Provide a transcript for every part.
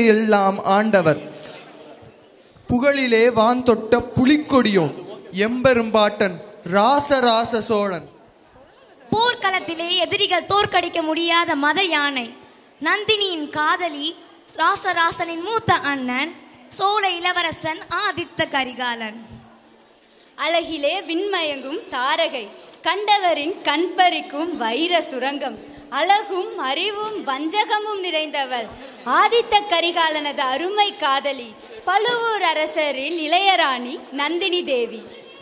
எல்லாம் ஆண்டவர் புகழிலே வான் தொட்ட புலிக்கொடியோன் எம்பெரும்பாட்டன் ராசராச சோழன் போர்க்களத்திலே எதிரிகள் தோற்கடிக்க முடியாத மத யானை நந்தினியின் காதலி ராசராசனின் மூத்த அண்ணன் சோழ இளவரசன் ஆதித்த கரிகாலன் அழகிலே விண்மயங்கும் தாரகை கண்டவரின் கண் பறிக்கும் வைர சுரங்கம் அழகும் அறிவும் வஞ்சகமும் நிறைந்தவள் ஆதித்த கரிகாலனது அருமை காதலி பழுவூர் அரசரின் இளையராணி நந்தினி தேவி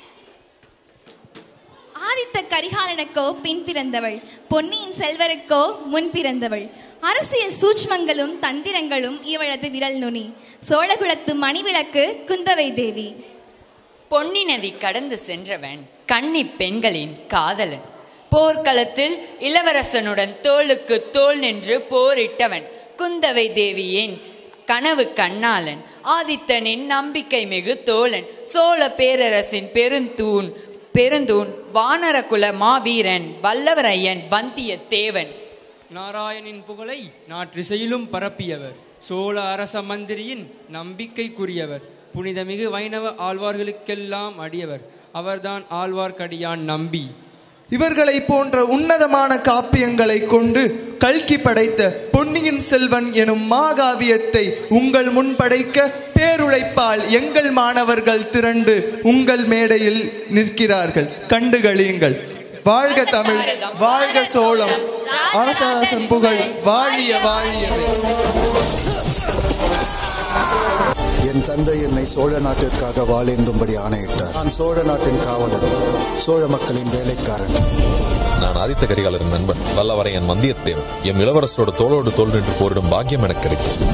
ஆதித்த கரிகாலனுக்கோ பின் பிறந்தவள் பொன்னியின் செல்வருக்கோ முன் பிறந்தவள் அரசியல் சூட்ச்மங்களும் தந்திரங்களும் இவளது விரல் நுனி சோழகுலத்து மணிவிளக்கு குந்தவை தேவி பொன்னி நதி கடந்து சென்றவன் கன்னி பெண்களின் காதலன் போர்க்களத்தில் இளவரசனுடன் தோளுக்கு தோள் நின்று போரிட்டவன் குந்தவை தேவியின் கனவு கண்ணாளன் ஆதித்தனின் நம்பிக்கை மிகு தோழன் சோழ பேரரசின் பெருந்தூண் பெருந்தூண் வானரகுல மாவீரன் வல்லவரையன் வந்தியத்தேவன் நாராயணின் புகழை நாற்றிசையிலும் பரப்பியவர் சோழ அரச மந்திரியின் நம்பிக்கைக்குரியவர் புனிதமிகு வைணவ ஆழ்வார்களுக்கெல்லாம் அடியவர் அவர்தான் ஆழ்வார்க்கடியான் நம்பி இவர்களை போன்ற உன்னதமான காப்பியங்களை கொண்டு கல்கி படைத்த பொன்னியின் செல்வன் எனும் மாகாவியத்தை உங்கள் முன் படைக்க பேருழைப்பால் எங்கள் மாணவர்கள் திரண்டு உங்கள் மேடையில் நிற்கிறார்கள் கண்டுகளியுங்கள் வாழ்க தமிழ் வாழ்க சோழம் அரசரசன் புகழ் வாழிய வாழியவே என் தந்தை என்னை சோழ நாட்டிற்காக வாழேந்தும்படி ஆணையிட்டார் நான் சோழ நாட்டின் காவலன் சோழ மக்களின் வேலைக்காரன் நான் ஆதித்த கரிகாலரின் நண்பன் வல்லவரையன் வந்தியத்தேவன் எம் இளவரசரோட தோளோடு தோள் நின்று போரிடும் பாக்கியம் எனக்கு கிடைத்தது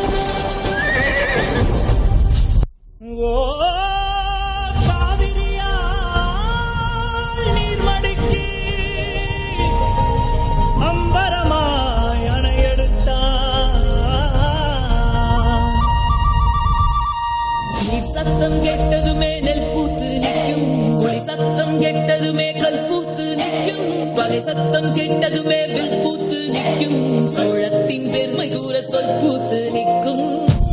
ஓ காவிரியால் நீர்மடுக்கி அம்பரமாய் அணையெடுத்தான் நீர் சத்தம் கெட்டதுமே நெல் பூத்து நிற்கும் ஒளி சத்தம் கெட்டதுமே கல் பூத்து நிற்கும் பகை சத்தம் கெட்டதுமே வில் பூத்து நிற்கும் சோழத்தின் பெருமை கூற சொல் பூத்து நிற்கும்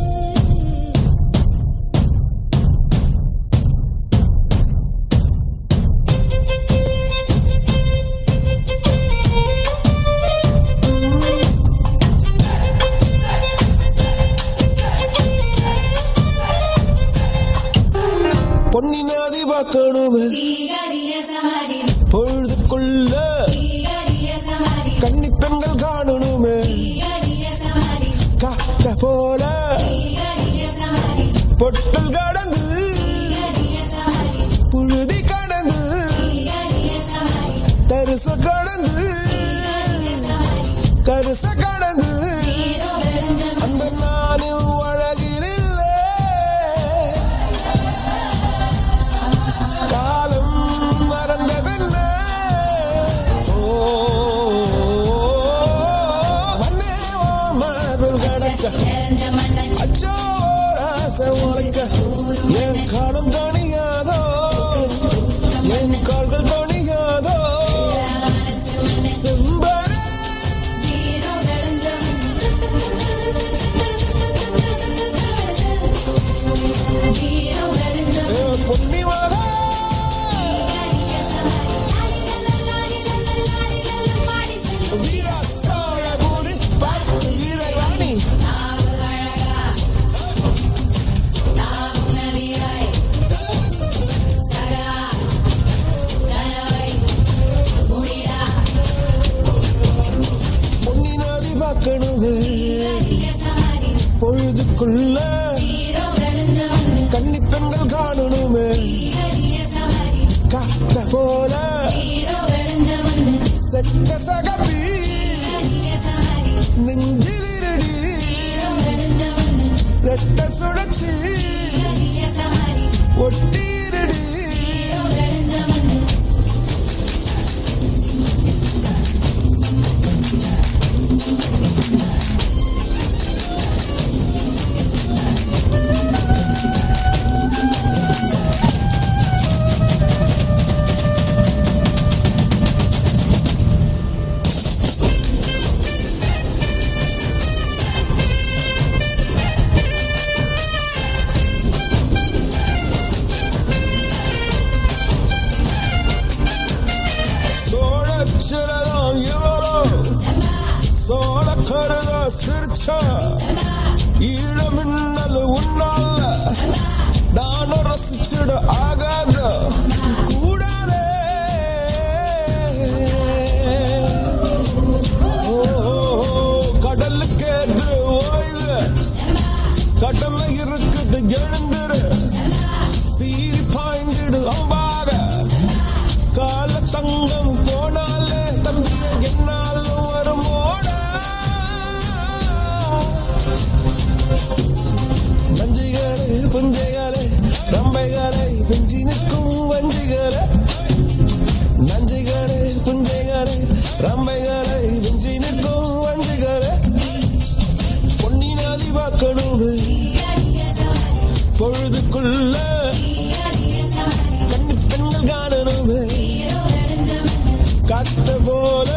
பொன்னி நாதி பார்க்கணுமே பொழுதுக்குள்ள கன்னி பெண்கள் காணணுமே காத்த போல பொட்டல் கடந்து புழுதி கடந்து தரிச கடந்து கருச கடந்து அந்த நானும் அழகினில்லை காலம் மறந்த பின்ன ஓ வண்ணே ஓ மார்பில் கடக்க அச்சோ ராச உழைக்க என் காலம் தணியாதோ என் கால்கள் தணியாதோ மச்சா ஈழமின்னல் உன்னால நானும் ரசிச்சிட ஆகாத கூடாதே ஓ, கடலுக்கு எது ஓய்வு கடமை இருக்குது எழுந்துரு சீறி பாய்ந்திடு அம்பாக கால தங்கம் போனாலே தம்பிய என்னாலும் வரும் ஓட நஞ்சிகளே புஞ்சைகளே ரம்பைகளை வெஞ்சி நிற்கும் வஞ்சிகளே நஞ்சிகளே புஞ்சைகளே ரம்பைகளை வெஞ்சி நிற்கும் வஞ்சிகளே பொன்னினாதி வாக்கணுமே பொழுதுக்குள்ள கண்ணி பெண்கள் காணணுமே காத்த போல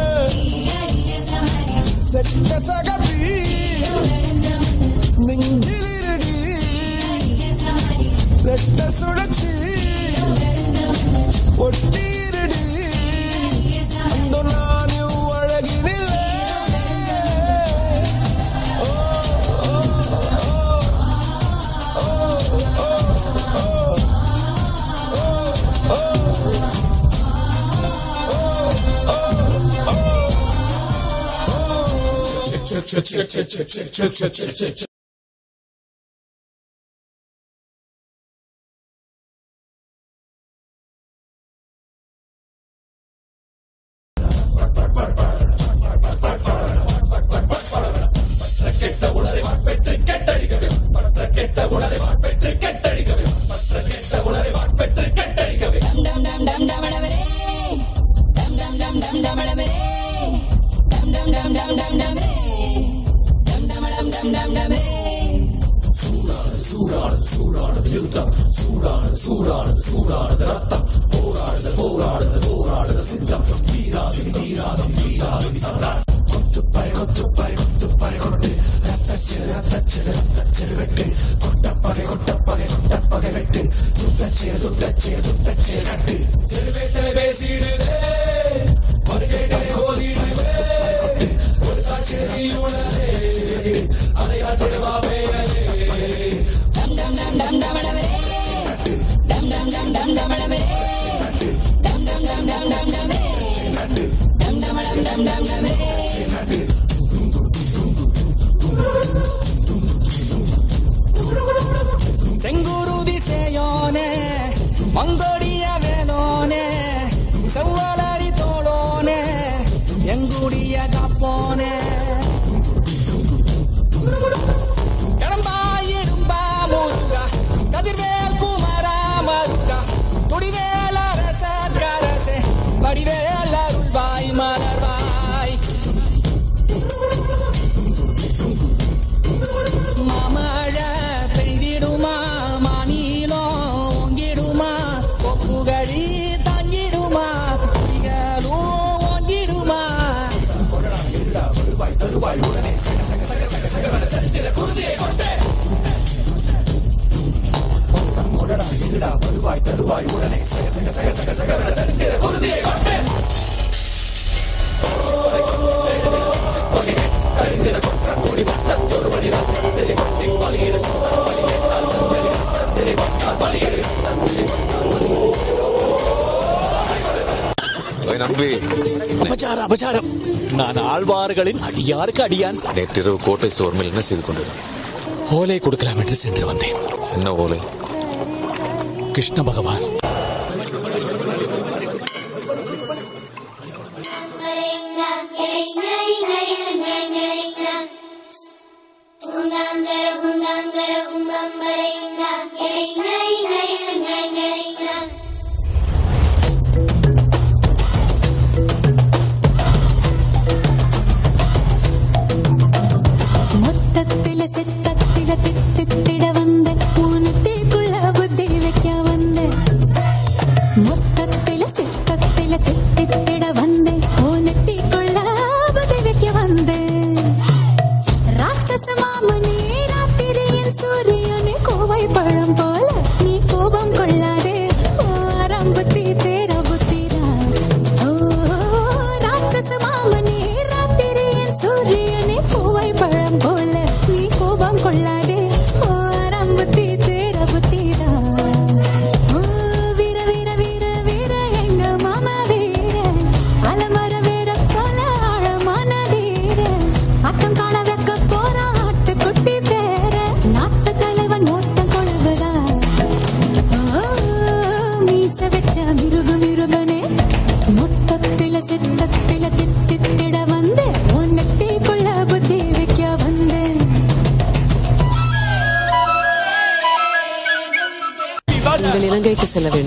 செத்த சகப்பி நெஞ்சிலிருடி ரெட்ட சுழற்சி ஒட்டிருடி அந்த நான் அழகினிலே செங்குருதி சேயோனே மங்கோடிய வேலோனே செவ்வளரி தோளோனே எங்குடிய காப்போனே கடம்பாயிடும்பா முருகா கதிர்வேல் குமரா மருகா துடிவேல அரசர் கரசே வடிவேல் அருள்வாய் மலர்வாய் மாமழ பெய்திடுமா மாநிலம் ஓங்கிடுமா கொப்புகழி தாங்கிடுமா குடிகளும் ஓங்கிடுமா ஓய் நம்பி அபச்சாரம் அபச்சாரம் நான் ஆழ்வார்களின் அடியாருக்கு அடியான் நேற்றிரவு கோட்டை சோர்மில் என்ன செய்து கொண்டிருந்தேன் ஓலை கொடுக்கலாம் என்று சென்று வந்தேன் என்ன ஓலை கிருஷ்ண பகவான் மொத்தத்தில சித்தத்தில தித்தித்திட வந்த ஊனத்திற்குள்ள புத்தி வைக்க வந்த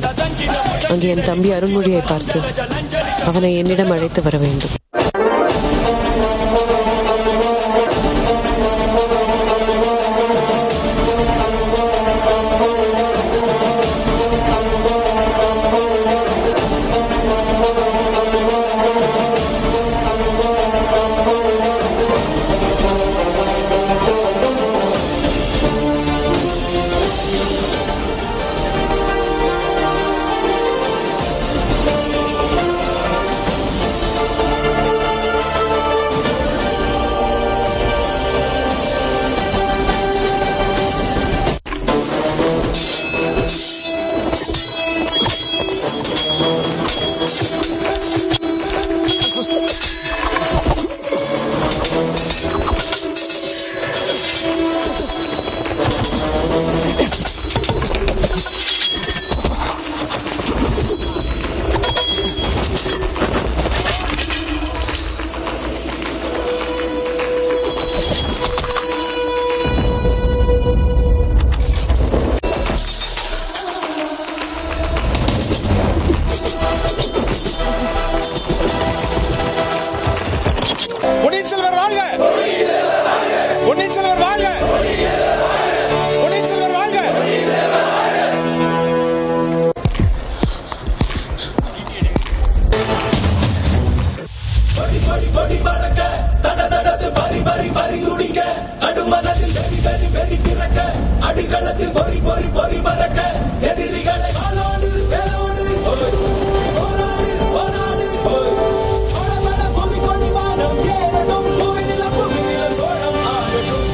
அங்கே என் தம்பி அருண்மொழியை பார்த்து அவனை என்னிடம் அழைத்து வர வேண்டும் பொன்னியின் செல்வர் வாழ்க பொன்னியின் செல்வர் வாழ்க பொன்னியின் செல்வர் வாழ்க படி படி படி பறக்க தட தடத்து பறி பறி பறி துடிக்க நடுமனதில் வெறி வெறி வெறி பிறக்க அடிக்களத்தில் பொறி பொறி பொறி பறக்க எதிரிகளை வாளோடு வேலோடு ஓய். போராடு போராடு ஓய். படபட புவி கொடி வானம் ஏறட்டும் புவி நில புவி நில சோழம் ஆகட்டும்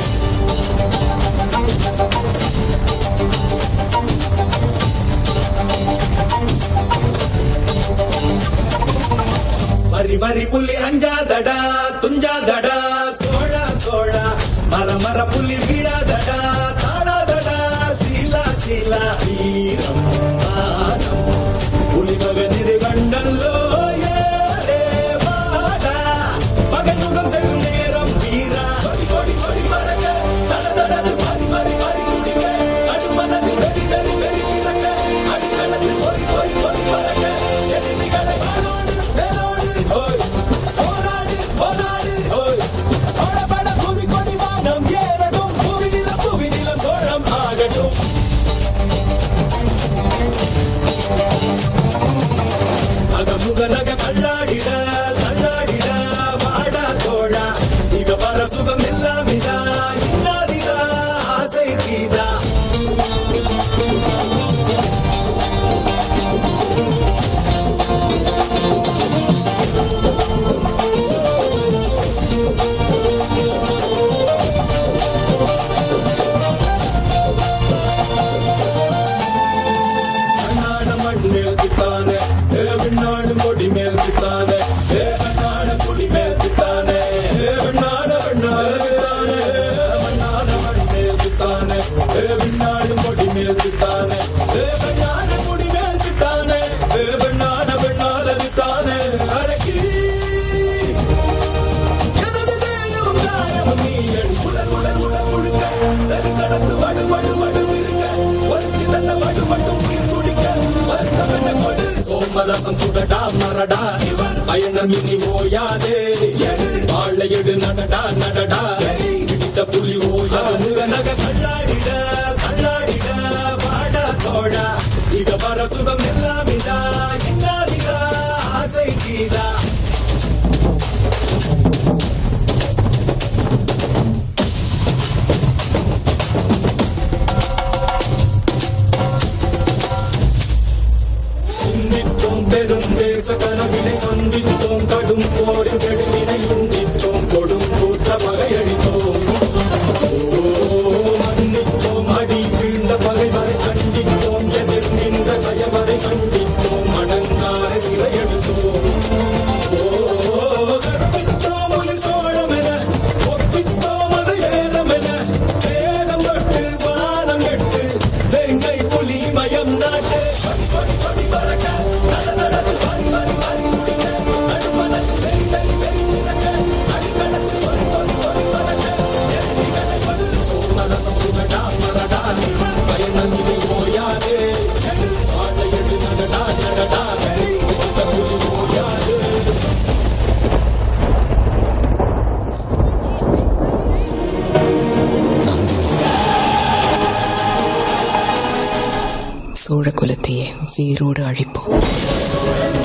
வரி வரி புலி அஞ்சாதடா துஞ்சாதடா சோழா சோழா மர மர புலி வீழாதடா தாழாதடா சீலா சீலா வீரம் மானம் புலி மகனிரு கண்டல்லோ ஏலே வாடா பகல் முகம் செல்லும் நேரம் வீரா கொடி கொடி கொடி மறக்க தட தடத்து மறி மறி மறி துடிக்க நடுமனத்தில் வெறி வெறி வெறி பிறக்க அடிக்களத்தில் பொறி பொறி பொறி பறக்க எதிரிகளை வாளோடு வேலோடு ஓய் போராடு போராடு ஓய் பட பட புவி கொடி வானம் ஏறட்டும் புவி நில புவி நில சோழம் ஆகட்டும் அகமுக நக கல்லாடிட தள்ளாடிட வாடா தோழா இக வர சுகம் எல்லாமிதா இன்னாதிதா ஆசை தீதா கண்ணாட மண் மேல் பித்தானே ஏ விண்ணாடு கொடி மேல் பித்தானே ஏ கண்ணாட கொடி மேல் பித்தானே ஏ விண்ணாட விண்ணாட பித்தானே மண்ணாட மண் மேல் பித்தானே ஏ விண்ணாடு கொடி மேல் பித்தானே ஏ கண்ணாட கொடி மேல் பித்தானே ஏ விண்ணாட விண்ணாட பித்தானே அரக்கி எனது தேயமும் காயமும் நீ அடி உடல் உடல் உடல் முழுக்க சரி கடந்து வடு வடு வடு இருக்க ஒருத்தி தந்த வடு மட்டும் உயிர் துடிக்க வருத்தம் என்ன கொடு சோமரசம் சுடடா மரடா இவன் பயணம் இனி ஓயாதே எடு வாழை எடு நடடா நடடா எரி பிடித்த புலி ஓயா முக நக கல்லாடிட கல்லாடிட வாடா தோழா இக வர சுகம் எல்லாமிதா இன்னாதிதா ஆசை கீதா சிந்தித்தோம் பெரும் தேச கனவினை சந்தித்தோம் கடும் போரின் கெடுவினை சிந்தித்தோம் கொடும் கூற்ற பகையடித்தோம் ஓ, மன்னித்தோம் அடி வீழ்ந்த பகைவரை கண்டித்தோம் எதிர் நின்ற கயவரை கண்டித்தோம் அடங்கார சிறையெடுத்தோம் ஓ, கற்பித்தோம் உயிர் சோழமென ஒப்பித்தோம் அதை வேதமென வேதம் தொட்டு வானம் எட்டு வெங்கை புலி மயம் நாட்டு படி படி படி பறக்க நட நடந்து பறி பறி பறி துடிக்க நடுமன அடடா அடடா கரை வைத்த புலி ஓயாது சோழ குலத்தையே வேரோடு அழிப்போம்